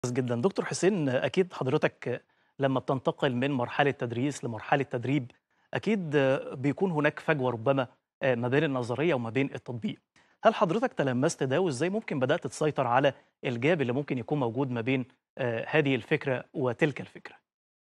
كويس جدًا. دكتور حسين أكيد حضرتك لمّا بتنتقل من مرحلة تدريس لمرحلة تدريب، أكيد بيكون هناك فجوة ربما آآ ما بين النظرية وما بين التطبيق. هل حضرتك تلمست ده وإزاي ممكن بدأت تسيطر على الجاب اللي ممكن يكون موجود ما بين آآ هذه الفكرة وتلك الفكرة؟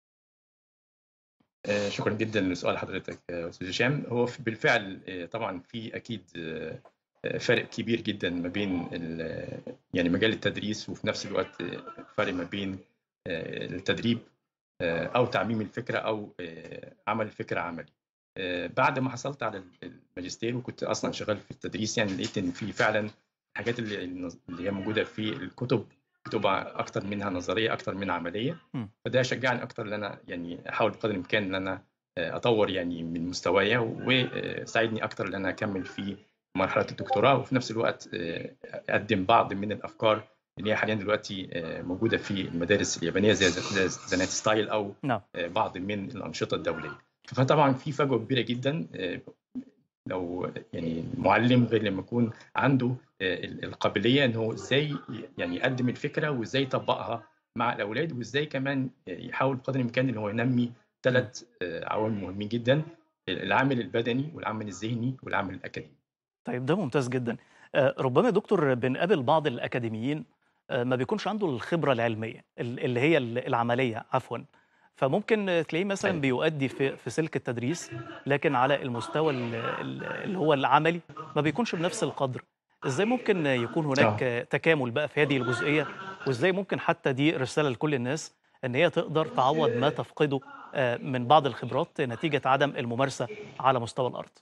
آآ شكرًا جدًا لسؤال حضرتك يا أستاذ هشام. هو ف بالفعل آآ طبعًا في أكيد آآ فارق كبير جدًا ما بين ال يعني مجال التدريس وفي نفس الوقت فرق ما بين آآ التدريب آآ أو تعميم الفكرة أو آآ عمل الفكرة عملي. آآ بعد ما حصلت على ال الماجستير وكنت أصلًا شغال في التدريس يعني لقيت إن في فعلًا الحاجات اللي النظ اللي هي موجودة في الكتب بتبقى أكتر منها نظرية أكتر منها عملية، إمم. فده شجعني أكتر إن أنا يعني أحاول بقدر الإمكان إن أنا آآ أطوّر يعني من مستوايا وساعدني أكتر إن أنا أكمّل في مرحلة الدكتوراه وفي نفس الوقت آآ أقدّم بعض من الأفكار اللي هي حاليًا دلوقتي آآ موجودة في المدارس اليابانية زي ز زي زناتي ستايل أو نعم. آآ بعض من الأنشطة الدولية. فطبعًا في فجوة كبيرة جدًا آآ لو يعني المُعلِّم غير لمّا يكون عنده آآ ال القابلية إن هو إزاي ي يعني يقدّم الفكرة وإزاي يطبّقها مع الأولاد وإزاي كمان يحاول بقدر الإمكان إن هو ينمّي إمم. 3 آآ عوامل مهمين جدًا، ال العامل البدني والعامل الذهني والعامل الأكاديمي. طيب ده ممتاز جدًا. آآ ربما يا دكتور بنقابل بعض الأكاديميين آآ ما بيكونش عنده الخبرة العلمية ال اللي هي ال العملية عفوًا، فممكن تلاقيه مثلًا أيوه. بيؤدّي في في سلك التدريس، لكن على المستوى ال ال اللي هو العملي ما بيكونش بنفس القدر. إزاي ممكن يكون هناك آه. تكامل بقى في هذه الجزئية، وإزاي ممكن حتى دي رسالة لكل الناس إن هي تقدر تعوّض ما تفقده آآ من بعض الخبرات نتيجة عدم الممارسة على مستوى الأرض؟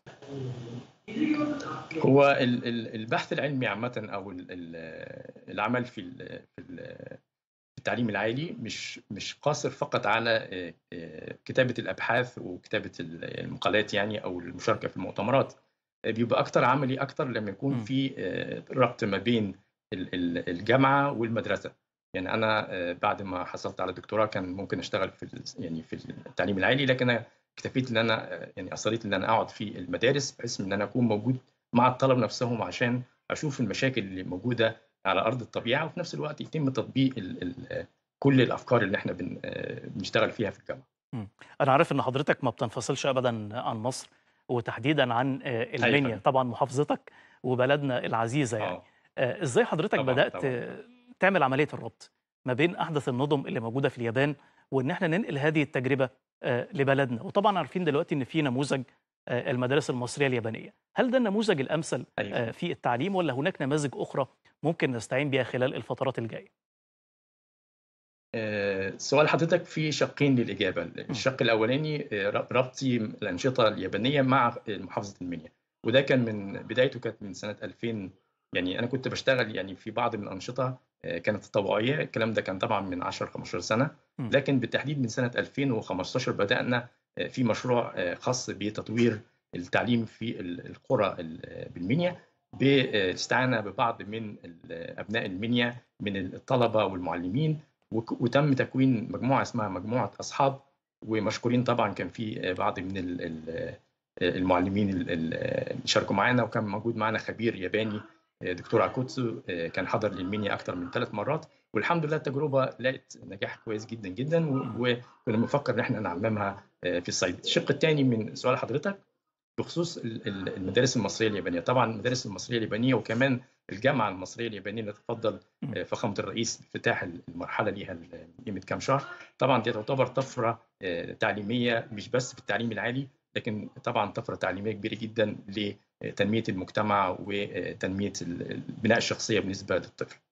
هو ال ال البحث العلمي عامةً أو ال ال العمل في ال في ال في التعليم العالي مش مش قاصر فقط على آآ آآ كتابة الأبحاث وكتابة ال المقالات يعني أو المشاركة في المؤتمرات. بيبقى أكتر عملي أكتر لمّا يكون إمم. في آآ ربط ما بين ال ال الجامعة والمدرسة. يعني أنا آآ بعد ما حصلت على الدكتوراه كان ممكن أشتغل في ال يعني في التعليم العالي، لكن أنا اكتفيت إن أنا يعني أصريت إن أنا أقعد في المدارس بحيث إن أنا أكون موجود مع الطلبة نفسهم عشان أشوف المشاكل اللي موجودة على أرض الطبيعة وفي نفس الوقت يتم تطبيق ال ال كل الأفكار اللي إحنا بن بنشتغل فيها في الجامعة. إمم. أنا عارف إن حضرتك ما بتنفصلش أبدًا عن مصر وتحديدًا عن آآ أيوه المنيا، فاهم. طبعًا محافظتك وبلدنا العزيزة يعني. آه. آآ إزاي حضرتك طبعًا، بدأت طبعًا. تعمل عملية الربط ما بين أحدث النُظم اللي موجودة في اليابان، وإن إحنا ننقل هذه التجربة آآ لبلدنا؟ وطبعًا عارفين دلوقتي إن في نموذج آآ المدارس المصرية اليابانية. هل ده النموذج الأمثل أيوه. آآ في التعليم والّا هناك نماذج أخرى ممكن نستعين بيها خلال الفترات الجاية؟ آآ سؤال حضرتك فيه شقين للإجابة. ال إمم. الشق الأولاني آآ ر ربطي الأنشطة اليابانية مع محافظة المنيا، وده كان من بدايته كانت من سنة 2000 يعني أنا كنت باشتغل يعني في بعض من الأنشطة آآ كانت تطوعية، الكلام ده كان طبعًا من 10، 15 سنة، إمم. لكن بالتحديد من سنة 2015 بدأنا آآ في مشروع آآ خاص بتطوير التعليم في ال القرى ال بالمنيا بالاستعانة ببعض من ال أبناء المنيا من الطلبة والمعلمين، وك وتم تكوين مجموعة اسمها مجموعة أصحاب، ومشكورين طبعًا كان في بعض من ال ال آآ المعلمين ال ال اللي شاركوا معانا وكان موجود معانا خبير ياباني آآ دكتور عكوتسو آآ كان حضر للمنيا أكتر من 3 مرات، والحمد لله التجربة لقت نجاح كويس جدًا، جدًا، و إمم. وكنا بنفكر إن إحنا نعممها آآ في الصعيد. الشق التاني من سؤال حضرتك بخصوص ال ال المدارس المصرية اليابانية، طبعًا المدارس المصرية اليابانية وكمان الجامعة المصرية اليابانية اللي تفضّل إمم. آآ فخامة الرئيس بافتتاح المرحلة ليها ل من قيمة كام شهر، طبعًا دي تعتبر طفرة آآ تعليمية مش بس في التعليم العالي، لكن طبعًا طفرة تعليمية كبيرة جدًا لتنمية المجتمع وتنمية ال ال بناء الشخصية بالنسبة للطفل.